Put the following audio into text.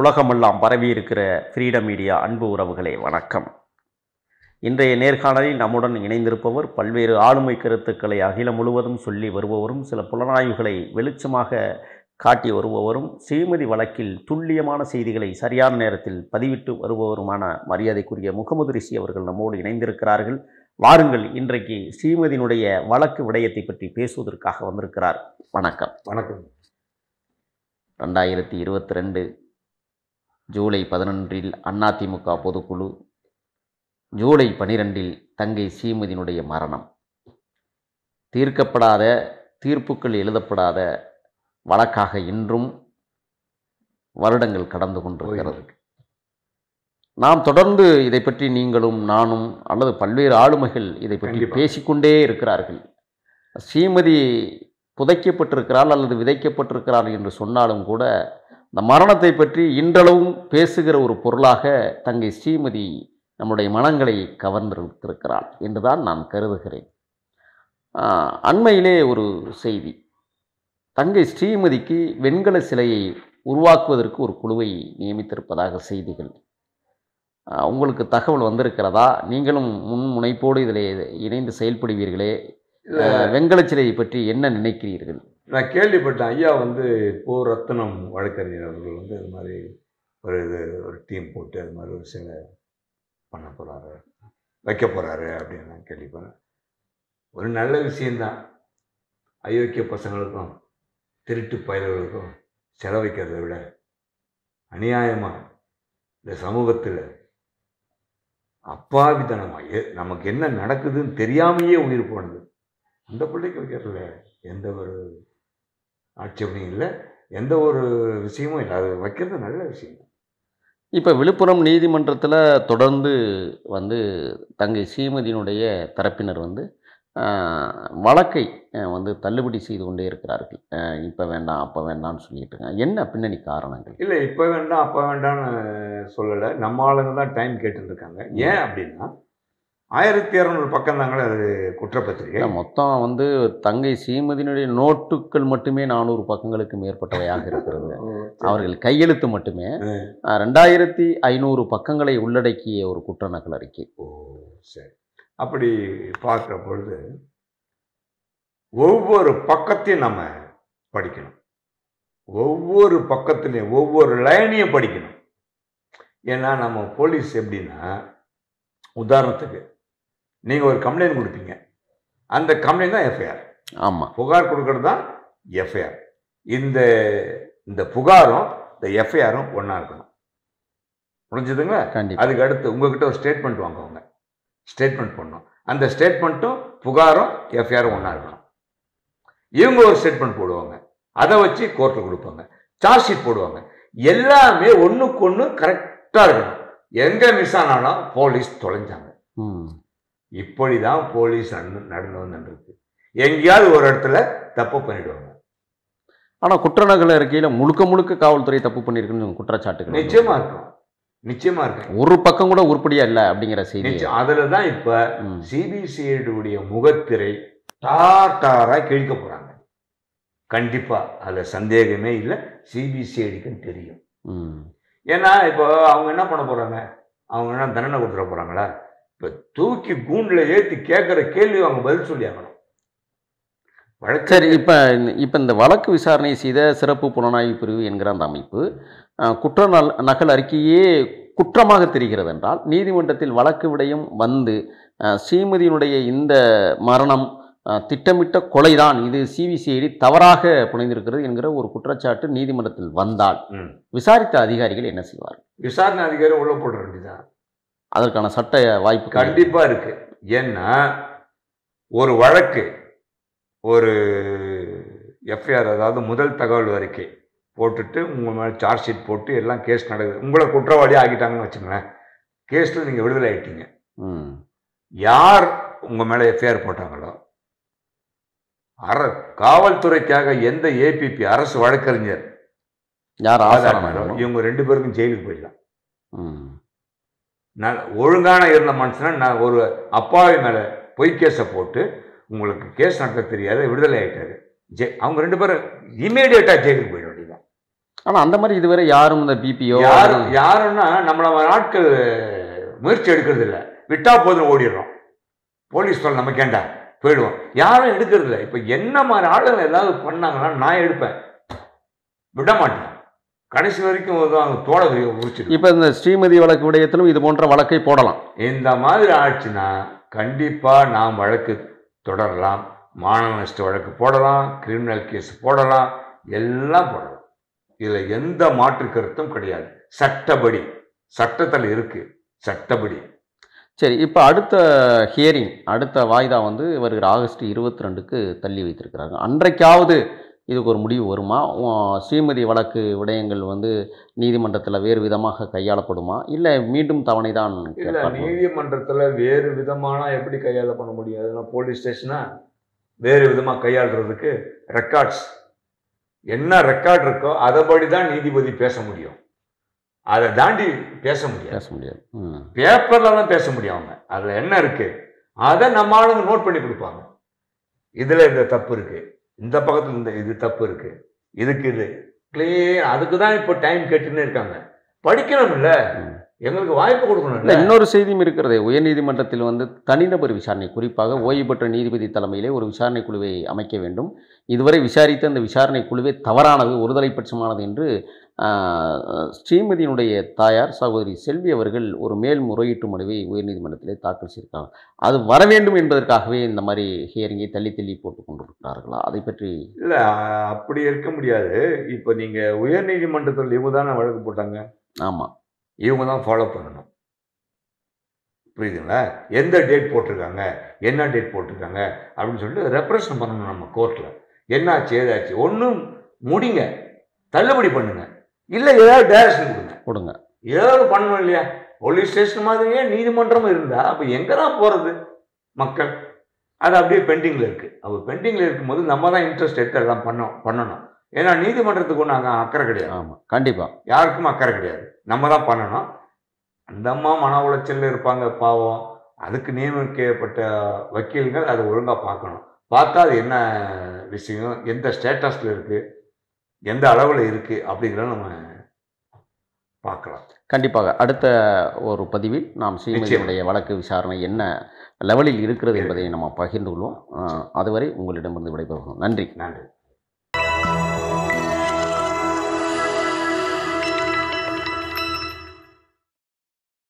உலகமெல்லாம் பரவி இருக்கிற ஃப்ரீடம் மீடியா அன்பு உறவுகளே வணக்கம் இன்றைய நேர்காணலில் நம்முடன் இணைந்திருப்பவர் பல்வேறு ஆளுமை கருத்துக்களை அகிலம் முழுவதும் சொல்லி வருபவரும் சில புலனாய்வுகளை வெளிச்சமாக காட்டி வருபவரும் ஸ்ரீமதி வழக்கில் துல்லியமான செய்திகளை சரியான நேரத்தில் பதிவிட்டு வருபவருமான மரியாதைக்குரிய முகமது ரிஷி அவர்கள் நம்மோடு இணைந்திருக்கிறார்கள் வாருங்கள் இன்றைக்கு ஸ்ரீமதியினுடைய வழக்கு விடயத்தை பற்றி பேசுவதற்காக வந்திருக்கிறார் வணக்கம் வணக்கம் ரெண்டாயிரத்தி இருபத்தி ரெண்டு ஜூலை பதினொன்றில் அதிமுக பொதுக்குழு ஜூலை பனிரெண்டில் தங்கை சீமதியினுடைய மரணம் தீர்க்கப்படாத தீர்ப்புகள் எழுதப்படாத வழக்காக இன்றும் வருடங்கள் கடந்து கொண்டிருக்கிறது நாம் தொடர்ந்து இதை பற்றி நீங்களும் நானும் அல்லது பல்வேறு ஆளுமைகள் இதை பற்றி கண்டிப்பா. பேசிக்கொண்டே இருக்கிறார்கள் ஸ்ரீமதி புதைக்கப்பட்டிருக்கிறாள் அல்லது விதைக்கப்பட்டிருக்கிறாள் என்று சொன்னாலும் கூட இந்த மரணத்தை பற்றி இன்றளவும் பேசுகிற ஒரு பொருளாக தங்கை ஸ்ரீமதி நம்முடைய மனங்களை கவர்ந்திருக்கிறாள் என்றுதான் நான் கருதுகிறேன் ஆஹ், அண்மையிலே ஒரு செய்தி தங்கை ஸ்ரீமதிக்கு வெண்கல சிலையை உருவாக்குவதற்கு ஒரு குழுவை நியமித்திருப்பதாக செய்திகள் ஆஹ், உங்களுக்கு தகவல் வந்திருக்கிறதா நீங்களும் முன் முனைப்போடு இதில் இணைந்து செயல்படுவீர்களே இல்ல ஆஹ், வெண்கலச் சிலையை பற்றி என்ன நினைக்கிறீர்கள் நான் கேள்விப்பட்டேன் ஐயா வந்து போ ரத்னம் வழக்கறிஞர் அவர்கள் வந்து இது மாதிரி ஒரு இது ஒரு டீம் போட்டு அது மாதிரி ஒரு சில பண்ண போகிறாரு வைக்க போகிறாரு அப்படின்னு நான் கேள்விப்பட்டேன் ஒரு நல்ல விஷயந்தான் அயோக்கிய பசங்களுக்கும் திருட்டு பயல்களுக்கும் செலவைக்கிறதை விட அநியாயமாக இந்த சமூகத்தில் அப்பாவித்தனமாக எ நமக்கு என்ன நடக்குதுன்னு தெரியாமையே உயிர் போனது அந்த பிள்ளைக்கு வைக்கிறதுல எந்த ஒரு ஆட்சேபனையும் இல்லை எந்த ஒரு விஷயமும் இல்லை அது வைக்கிறது நல்ல விஷயம் இப்போ விழுப்புரம் நீதிமன்றத்தில் தொடர்ந்து வந்து தங்கை ஸ்ரீமதியினுடைய தரப்பினர் வந்து ஆஹ், வழக்கை ஆஹ், வந்து தள்ளுபடி செய்து கொண்டே இருக்கிறார்கள் இப்போ வேண்டாம் அப்போ வேண்டாம்னு சொல்லிட்டு இருக்காங்க என்ன பின்னணி காரணங்கள் இல்லை இப்போ வேண்டாம் அப்போ வேண்டாம்னு சொல்லலை நம்ம ஆளுங்க தான் டைம் கேட்டுட்டு இருக்காங்க ஏன் அப்படின்னா ஆயிரத்தி இரநூறு பக்கம் தாங்களே அது குற்றப்பத்திரிகை இல்ல, மொத்தம் வந்து தங்கை ஸ்ரீமதியினுடைய நோட்டுகள் மட்டுமே நானூறு பக்கங்களுக்கு மேற்பட்டவையாக இருக்கிறது அவர்கள் கையெழுத்து மட்டுமே ஆஹ், ரெண்டாயிரத்தி ஐநூறு பக்கங்களை உள்ளடக்கிய ஒரு குற்ற நகல் அறிக்கை ஓ சரி அப்படி பார்க்குற பொழுது ஒவ்வொரு பக்கத்தையும் நம்ம படிக்கணும் ஒவ்வொரு பக்கத்துலையும் ஒவ்வொரு லைனையும் படிக்கணும் ஏன்னா நம்ம போலீஸ் எப்படின்னா உதாரணத்துக்கு நீங்கள் ஒரு கம்ப்ளைண்ட் கொடுப்பீங்க அந்த கம்ப்ளைண்ட் தான் எஃப்ஐஆர் ஆமாம் புகார் கொடுக்கறது தான் எஃப்ஐஆர் இந்த இந்த புகாரும் இந்த எஃப்ஐஆரும் ஒன்றா இருக்கணும் புரிஞ்சுதுங்களா கண்டிப்பாக அதுக்கு அடுத்து உங்ககிட்ட ஒரு ஸ்டேட்மெண்ட் வாங்குவாங்க ஸ்டேட்மெண்ட் பண்ணணும் அந்த ஸ்டேட்மெண்ட்டும் புகாரும் எஃப்ஐஆரும் ஒன்றா இருக்கணும் இவங்க ஒரு ஸ்டேட்மெண்ட் போடுவாங்க அதை வச்சு கோர்ட்டில் கொடுப்பாங்க சார்ஜ் ஷீட் போடுவாங்க எல்லாமே ஒன்றுக்கு ஒன்று கரெக்டாக இருக்கணும் எங்கே மிஸ் ஆனாலும் போலீஸ் தொலைஞ்சாங்க ம் இப்படி தான் போலீஸ் நடந்து நடந்து வந்துருக்கு எங்கேயாவது ஒரு இடத்துல தப்பு பண்ணிடுவாங்க ஆனால் குற்ற நகல் அறிக்கையில் முழுக்க முழுக்க காவல்துறை தப்பு பண்ணியிருக்குன்னு குற்றச்சாட்டுகள் நிச்சயமா இருக்கும் நிச்சயமா இருக்கு ஒரு பக்கம் கூட உருப்படியா இல்லை அப்படிங்கிற செய்தி நிச்சயம் அதில் தான் இப்போ ம். சிபிசிஐடியுடைய முகத்திரை டார் டாரா கிழிக்க போறாங்க கண்டிப்பா அதுல சந்தேகமே இல்லை சிபிசிஐடிக்கும் தெரியும் ம். ஏன்னா இப்போ அவங்க என்ன பண்ண போறாங்க அவங்க என்ன தண்டனை கொடுத்துட போறாங்களா இப்போ தூக்கி கூண்டுல ஏத்தி கேட்குற கேள்வி அவங்க பதில் சொல்லி ஆகணும் வழக்கு சரி இப்போ இப்போ இந்த வழக்கு விசாரணை செய்த சிறப்பு புலனாய்வு பிரிவு என்கிற அந்த அமைப்பு அஹ், குற்ற நல் நகல் அறிக்கையே குற்றமாக தெரிகிறது என்றால் நீதிமன்றத்தில் வழக்கு விடயம் வந்து அஹ், ஸ்ரீமதியினுடைய இந்த மரணம் அஹ், திட்டமிட்ட கொலைதான் இது சிபிசிஐடி தவறாக புனைந்திருக்கிறது என்கிற ஒரு குற்றச்சாட்டு நீதிமன்றத்தில் வந்தால் ம். விசாரித்த அதிகாரிகள் என்ன செய்வார் விசாரணை அதிகாரி உள்ள போட வேண்டியதான் அதற்கான சட்ட வாய்ப்பு கண்டிப்பா இருக்கு ஏன்னா ஒரு வழக்கு ஒரு எஃப்ஐஆர் அதாவது முதல் தகவல் அறிக்கை போட்டுட்டு உங்கள் மேலே சார்ஜ் ஷீட் போட்டு எல்லாம் கேஸ் நடக்குது உங்களை குற்றவாளி ஆக்கிட்டாங்கன்னு வச்சுங்களேன் கேஸில் நீங்கள் விடுதலை ஆயிட்டீங்க ம் யார் உங்கள் மேலே எஃப்ஐஆர் போட்டாங்களோ அர காவல்துறைக்காக எந்த ஏபிபி அரசு வழக்கறிஞர் யார் ஆதாரமானோ ஆதாரம் இவங்க ரெண்டு பேருக்கும் ஜெயிலுக்கு போயிடலாம் ம் நான் ஒழுங்கான இருந்த மனுஷனா நான் ஒரு அப்பாவி மேலே பொய் கேஸை போட்டு உங்களுக்கு கேஸ் நடத்த தெரியாத விடுதலை ஆயிட்டாரு ஜெ அவங்க ரெண்டு பேரும் இமீடியட்டாக ஜெயிலுக்கு போயிட வேண்டியதான் ஆனால் அந்த மாதிரி இதுவரை யாரும் இந்த பிபிஓ யாரும் யாருன்னா நம்மள ஆட்கள் முயற்சி எடுக்கிறது இல்ல விட்டா போதும் ஓடிடுறோம் போலீஸ் சொல்ல நமக்கு ஏண்டா போயிடுவோம் யாரும் எடுக்கிறது இல்லை இப்போ என்ன மாதிரி ஆளுங்க ஏதாவது பண்ணாங்கன்னா நான் எடுப்பேன் விட மாட்டேன் கடைசி வரைக்கும் வந்து அவங்க தோட முடிச்சிடும் இப்போ இந்த ஸ்ரீமதி வழக்கு விடயத்திலும் இது போன்ற வழக்கை போடலாம் இந்த மாதிரி ஆச்சுன்னா கண்டிப்பாக நாம் வழக்கு தொடரலாம் மாணவ நஷ்ட வழக்கு போடலாம் கிரிமினல் கேஸ் போடலாம் எல்லாம் போடலாம் இதில் எந்த மாற்று கருத்தும் கிடையாது சட்டப்படி சட்டத்தில் இருக்கு சட்டப்படி சரி இப்போ அடுத்த ஹியரிங் அடுத்த வாய்தா வந்து வருகிற ஆகஸ்ட் இருபத்தி ரெண்டுக்கு தள்ளி வைத்திருக்கிறாங்க அன்றைக்காவது இதுக்கு ஒரு முடிவு வருமா உம், ஸ்ரீமதி வழக்கு விடயங்கள் வந்து நீதிமன்றத்தில் வேறு விதமாக கையாளப்படுமா இல்லை மீண்டும் தவணை தான் இல்லை நீதிமன்றத்தில் வேறு விதமான எப்படி கையாள பண்ண முடியும் அதெல்லாம் போலீஸ் ஸ்டேஷனா வேறு விதமாக கையாளுறதுக்கு ரெக்கார்ட்ஸ் என்ன ரெக்கார்ட் இருக்கோ அதைப்படி தான் நீதிபதி பேச முடியும் அதை தாண்டி பேச முடியாது பேச முடியாது ம் பேப்பரில் தான் பேச முடியும் அவங்க அதில் என்ன இருக்கு அதை நம்ம ஆளுங்க நோட் பண்ணி கொடுப்பாங்க இதில் இந்த தப்பு இருக்கு இந்த பக்கத்தில் இந்த இது தப்பு இருக்கு இதுக்கு இது கிளியர் அதுக்கு தான் இப்போ டைம் கேட்டுன்னு இருக்காங்க படிக்கணும் இல்ல ம். எங்களுக்கு வாய்ப்பு கொடுக்கணும் இல்லை இல்ல இன்னொரு செய்தியும் இருக்கிறதே உயர்நீதிமன்றத்தில் வந்து தனிநபர் விசாரணை குறிப்பாக ஓய்வு பெற்ற நீதிபதி தலைமையிலே ஒரு விசாரணை குழுவை அமைக்க வேண்டும் இதுவரை விசாரித்த அந்த விசாரணை குழுவே தவறானது ஒருதலைப்பட்சமானது என்று ஆஹ், ஸ்ரீமதியினுடைய தாயார் சகோதரி செல்வி அவர்கள் ஒரு மேல்முறையீட்டு மனுவை உயர்நீதிமன்றத்திலே தாக்கல் செய்திருக்காங்க அது வர வேண்டும் என்பதற்காகவே இந்த மாதிரி ஹியரிங்கை தள்ளி தள்ளி போட்டுக் கொண்டிருக்கிறார்களா அதை பற்றி இல்ல அ- அப்படி இருக்க முடியாது இப்போ நீங்க உயர் நீதிமன்றத்தில் இவங்க தானே வழக்கு போட்டாங்க ஆமாம் இவங்க தான் ஃபாலோ பண்ணணும் புரியுதுங்களா எந்த டேட் போட்டிருக்காங்க என்ன டேட் போட்டிருக்காங்க அப்படின்னு சொல்லிட்டு ரெப்ரசன்ட் பண்ணணும் நம்ம கோர்ட்டில் என்னாச்சு ஏதாச்சு ஒன்றும் முடிங்க தள்ளுபடி பண்ணுங்க இல்லை ஏதாவது டைரக்ஷன் கொடுங்க கொடுங்க ஏதாவது பண்ணணும் இல்லையா போலீஸ் ஸ்டேஷன் மாதிரியே நீதிமன்றம் இருந்தால் அப்போ எங்கே தான் போகிறது மக்கள் அது அப்படியே பெண்டிங்கில் இருக்குது அப்போ பெண்டிங்கில் இருக்கும்போது நம்ம தான் இன்ட்ரெஸ்ட் எடுத்து எல்லாம் பண்ணோம் பண்ணணும் ஏன்னா நீதிமன்றத்துக்கு ஒன்றும் அங்கே அக்கறை கிடையாது ஆமாம் கண்டிப்பாக யாருக்கும் அக்கறை கிடையாது நம்ம தான் பண்ணணும் அந்த அம்மா மன உளைச்சல்ல இருப்பாங்க பாவம் அதுக்கு நியமிக்கப்பட்ட வக்கீல்கள் அதை ஒழுங்காக பார்க்கணும் பார்த்தா அது என்ன விஷயம் எந்த ஸ்டேட்டஸில் இருக்குது எந்த அளவில் இருக்குது அப்படிங்கிறத நம்ம பார்க்கலாம் கண்டிப்பாக அடுத்த ஒரு பதிவில் நாம் ஸ்ரீமதியினுடைய வழக்கு விசாரணை என்ன லெவலில் இருக்கிறது என்பதை நம்ம பகிர்ந்து கொள்வோம் ஆஹ், அதுவரை உங்களிடமிருந்து விடைபெறுகிறோம் நன்றி நன்றி